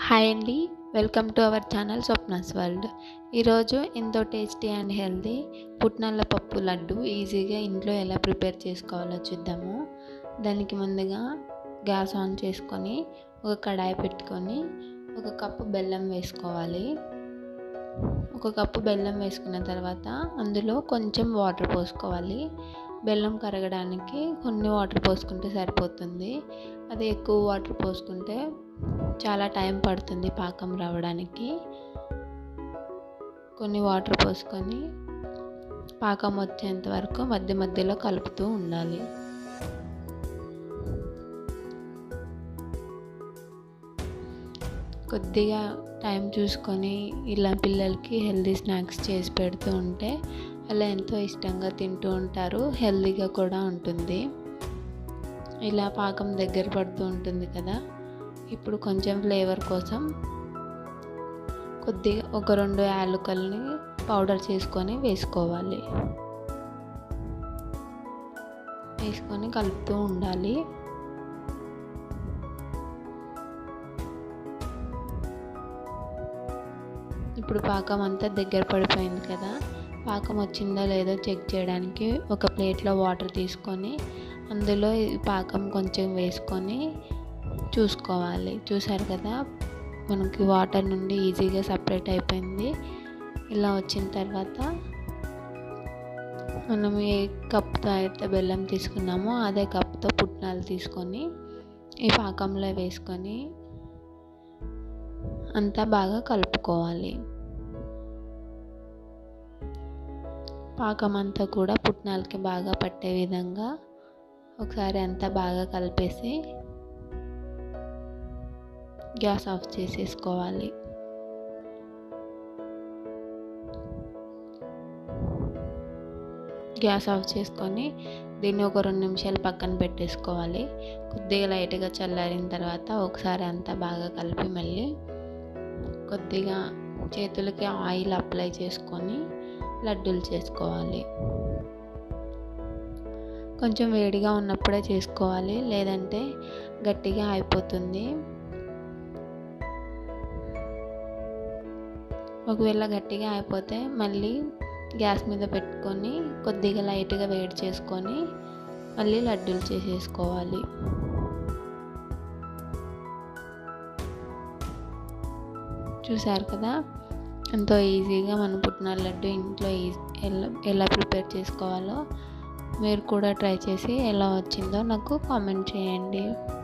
hi అండి welcome to our channel Swapna's world ఈరోజు ఎంతో టేస్టీ అండ్ హెల్తీ పుట్నాల పప్పు లడ్డు ఈజీగా ఇంట్లో ఎలా ప్రిపేర్ చేసుకోవాలో చూద్దాము దానికి ముందుగా గ్యాస్ ఆన్ చేసుకొని ఒక కడాయి పెట్టుకొని ఒక కప్పు బెల్లం వేసుకోవాలి ఒక కప్పు బెల్లం వేసుకున్న తర్వాత అందులో కొంచెం వాటర్ పోసుకోవాలి బెల్లం కరగడానికి కొన్ని వాటర్ పోసుకుంటే సరిపోతుంది అది ఎక్కువ వాటర్ పోసుకుంటే చాలా టైం పడుతుంది పాకం రావడానికి కొన్ని వాటర్ పోసుకొని పాకం వచ్చేంత వరకు మధ్య మధ్యలో కలుపుతూ ఉండాలి కొద్దిగా టైం చూసుకొని ఇలా పిల్లలకి హెల్తీ స్నాక్స్ చేసి పెడుతూ ఉంటే అలా ఎంతో ఇష్టంగా తింటూ ఉంటారు హెల్తీగా కూడా ఉంటుంది ఇలా పాకం దగ్గర పడుతూ ఉంటుంది కదా ఇప్పుడు కొంచెం ఫ్లేవర్ కోసం కొద్దిగా ఒక రెండు యాలకుల్ని పౌడర్ చేసుకొని వేసుకోవాలి వేసుకొని కలుపుతూ ఉండాలి ఇప్పుడు పాకం అంతా దగ్గర పడిపోయింది కదా పాకం వచ్చిందో లేదో చెక్ చేయడానికి ఒక ప్లేట్లో వాటర్ తీసుకొని అందులో పాకం కొంచెం వేసుకొని చూసుకోవాలి చూసారు కదా మనకి వాటర్ నుండి ఈజీగా సపరేట్ అయిపోయింది ఇలా వచ్చిన తర్వాత మనం ఏ కప్తో అయితే బెల్లం తీసుకున్నామో అదే కప్తో పుట్నాలు తీసుకొని ఈ పాకంలో వేసుకొని అంతా బాగా కలుపుకోవాలి పాకం అంతా కూడా పుట్నాలకి బాగా పట్టే విధంగా ఒకసారి అంతా బాగా కలిపేసి గ్యాస్ ఆఫ్ చేసేసుకోవాలి గ్యాస్ ఆఫ్ చేసుకొని దీన్ని ఒక రెండు నిమిషాలు పక్కన పెట్టేసుకోవాలి కొద్దిగా లైట్గా చల్లారిన తర్వాత ఒకసారి అంతా బాగా కలిపి మళ్ళీ కొద్దిగా చేతులకి ఆయిల్ అప్లై చేసుకొని లడ్డూలు చేసుకోవాలి కొంచెం వేడిగా ఉన్నప్పుడే చేసుకోవాలి లేదంటే గట్టిగా అయిపోతుంది ఒకవేళ గట్టిగా అయిపోతే మళ్ళీ గ్యాస్ మీద పెట్టుకొని కొద్దిగా లైట్గా వేడి చేసుకొని మళ్ళీ లడ్డూలు చేసేసుకోవాలి చూసారు కదా ఎంతో ఈజీగా మన పుట్టిన లడ్డు ఇంట్లో ఎలా ఎలా ప్రిపేర్ చేసుకోవాలో మీరు కూడా ట్రై చేసి ఎలా వచ్చిందో నాకు కామెంట్ చేయండి